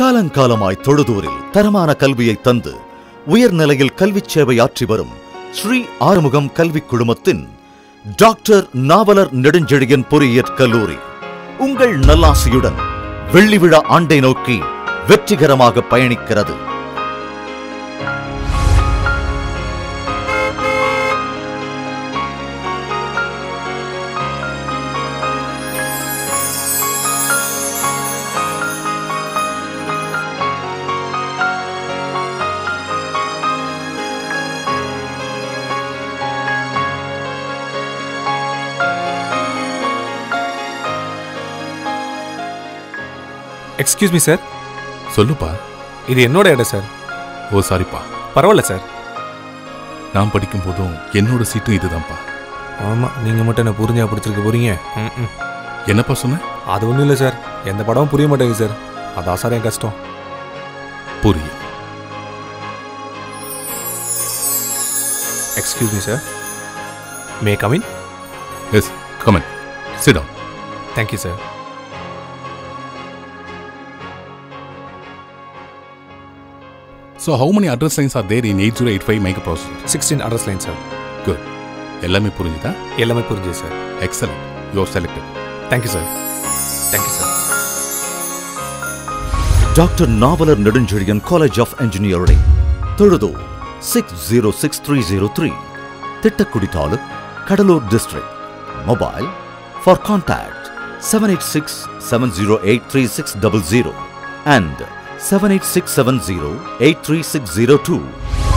காலங்காலமாய் தொழுதூரில் தரமான கல்வியை தந்து உயர்நிலையில் கல்விச் சேவை ஆற்றி வரும் ஸ்ரீ ஆறுமுகம் கல்விக் குழுமத்தின் டாக்டர் நாவலர் நெடுஞ்செழியன் பொறியியற் கல்லூரி உங்கள் நல்லாசியுடன் வெள்ளி விழா ஆண்டை நோக்கி வெற்றிகரமாக பயணிக்கிறது எக்ஸ்கியூஸ் மீ சார் சொல்லுப்பா இது என்னோட இடம் சார் ஓ சாரிப்பா பரவாயில்ல சார் நான் படிக்கும் போதும் என்னோட சீட்டும் இதுதான்ப்பா ஆமாம் நீங்கள் மட்டும் என்ன புரிஞ்சா பிடிச்சிருக்க போறீங்க ம், ம். என்னப்பா சொன்ன அது ஒன்றும் இல்லை சார் எந்த படமும் புரிய மாட்டேங்குது சார் அதான் சார் என் கஷ்டம் புரியும் excuse me sir may come in yes come in sit down thank you sir so how many address lines are there in eight zero eight five microprocessor sixteen address line sir good எல்லாமே புரிஞ்சுதா எல்லாமே புரிஞ்சுது சார் excellent you selected thank you sir thank you sir doctor Navalar Nedunchezhiyan college of engineering Thozhudur six zero six three zero three Tittakudi taluk Cuddalore district mobile for contact seven eight six seven zero eight three six double zero and seven eight six seven zero eight three six zero two